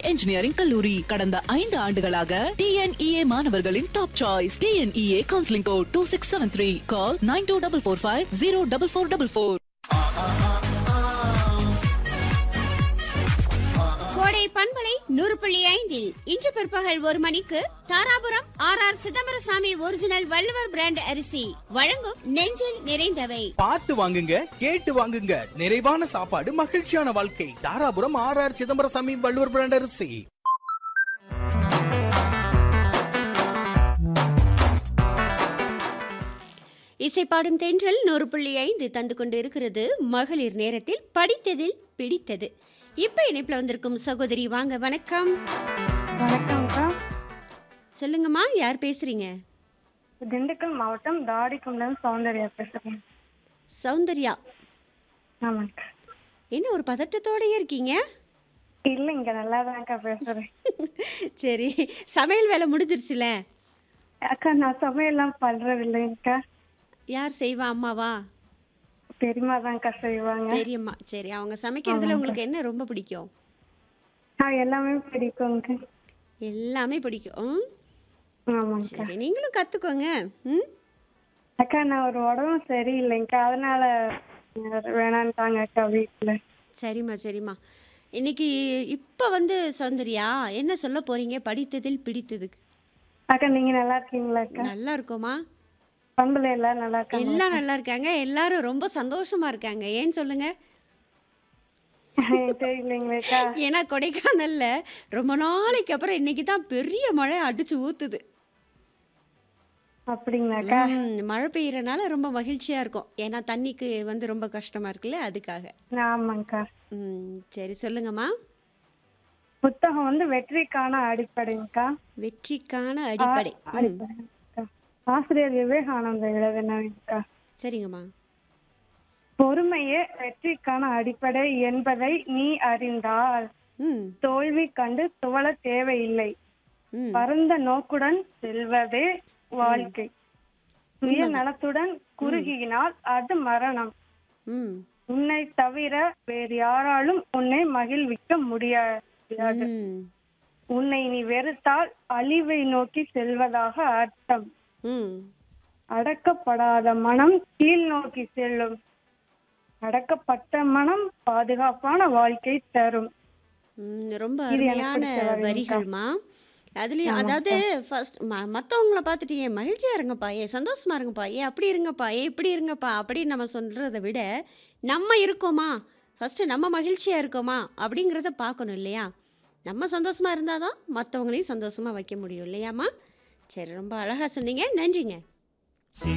Engineering கல்லூரி கடந்த ஐந்து ஆண்டுகளாக டிஎன்இஏ மாணவர்களின் top choice TNEA counselling code two six seven three call nine two double four five zero double four double four Kodai பண்பலை நூறு புள்ளி ஐந்தில் இன்று பிற்பகல் ஒரு மணிக்கு Dharapuram R R Chidambarasamy original Valluvar brand அரிசி வழங்கும் நெஞ்சில் நிறைந்தவை பார்த்து வாங்குங்க கேட்டு வாங்குங்க நிறைவான சாப்பாடு மகிழ்ச்சியான வாழ்க்கை Dharapuram R R Chidambarasamy Valluvar brand அரிசி இசைப்பாடும் தென்றல் நூறு புள்ளி ஐந்து தந்து கொண்டு இருக்கிறது மகளிர் நேரத்தில் படித்ததில் பிடித்தது இப்ப இணைப்புல வந்திருக்கும் சகோதரி வாங்க வணக்கம் வணக்கம்க்கா சொல்லுங்கம்மா யார் பேசுறீங்க திண்டுக்கல் மாவட்டம் தாடிக்கும்லேருந்து சௌந்தர்யா பேசுகிறேன் சௌந்தர்யா ஆமாங்க்கா என்ன ஒரு பதட்டத்தோடயே இருக்கீங்க இல்லைங்க நல்லா தான்க்கா பேசுகிறேன் சரி சமையல் வேலை முடிஞ்சிருச்சுல அக்கா நான் சமையல்லாம் பண்ணுறது இல்லைங்கக்கா யார் செய்வா அம்மாவா பெரியமா தான்க்கா செய்வாங்க பெரியம்மா சரி அவங்க சமைக்கிறதுல உங்களுக்கு என்ன ரொம்ப பிடிக்கும் ஆ எல்லாமே பிடிக்குங்க எல்லாமே பிடிக்கும் ம்? ஆமாங்கக்கா சரி நீங்களும் கத்துக்கோங்க ம் அக்கா நான் ஒரு உடம்பு சரியில்லைங்கக்கா அதனால வேணான்ட்டாங்க அக்கா வீட்டில் சரிம்மா சரிம்மா இன்னைக்கு இப்போ வந்து சௌந்தர்யா என்ன சொல்ல போறீங்க படித்ததில் பிடித்ததுக்கு அக்கா நீங்கள் நல்லா இருக்கீங்களா அக்கா நல்லா இருக்கோமா பண்புல எல்லாம் நல்லா இருக்காங்க எல்லாம் நல்லா இருக்காங்க எல்லாரும் ரொம்ப சந்தோஷமா இருக்காங்க ஏன்னு சொல்லுங்க தெரியலைங்களேக்கா ஏன்னா கொடைக்கானல்ல ரொம்ப நாளைக்கு அப்புறம் இன்னைக்கு தான் பெரிய மழை அடிச்சு ஊத்துது அப்படிங்களாக்கா ம், மழை பெய்யறனால ரொம்ப மகிழ்ச்சியா இருக்கும் ஏன்னா தண்ணிக்கு வந்து ரொம்ப கஷ்டமா இருக்குல்ல அதுக்காக ஆமாங்கக்கா ம் சரி சொல்லுங்கம்மா புத்தகம் வந்து வெற்றிக்கான அடிப்படைங்கக்கா வெற்றிக்கான அடிப்படை ம், அடிப்படைங்கக்கா. ஆசிரியர் விவேகானந்தர் எழுதினவங்கக்கா சரிங்கம்மா பொறுமையே வெற்றிக்கான அடிப்படை என்பதை நீ அறிந்தால் ம் தோல்வி கண்டு துவள தேவையில்லை ம் பரந்த நோக்குடன் செல்வதே வாழ்க்கை சுய நலத்துடன் குறுகினால் அது மரணம் ம் உன்னை தவிர வேறு யாராலும் உன்னை மகிழ்விக்க முடியாது ம் உன்னை நீ வெறுத்தால் அழிவை நோக்கி செல்வதாக அர்த்தம் ம் அடக்கப்படாத மனம் கீழ் நோக்கி செல்லும் அடக்கப்பட்ட மனம் பாதுகாப்பான வாழ்க்கை தரும் ம், ரொம்ப இது எனக்கு அருமையான பிடிச்ச வரிங்கக்கா. வரிகள்மா அதுலயும் அதாவது ஃபர்ஸ்ட் மற்றவங்கள பார்த்துட்டு ஏன் மகிழ்ச்சியா இருங்கப்பா ஏன் சந்தோஷமா இருங்கப்பா ஏன் அப்படி இருங்கப்பா ஏன் இப்படி இருங்கப்பா அப்படின்னு நம்ம சொல்றதை விட நம்ம இருக்கோமா ஃபர்ஸ்ட் நம்ம மகிழ்ச்சியா இருக்கோமா அப்படிங்கிறத பார்க்கணும் இல்லையா நம்ம சந்தோஷமா இருந்தால் தான் மற்றவங்களையும் சந்தோஷமா வைக்க முடியும் இல்லையாம்மா சரி ரொம்ப அழகா சொன்னீங்க நன்றிங்க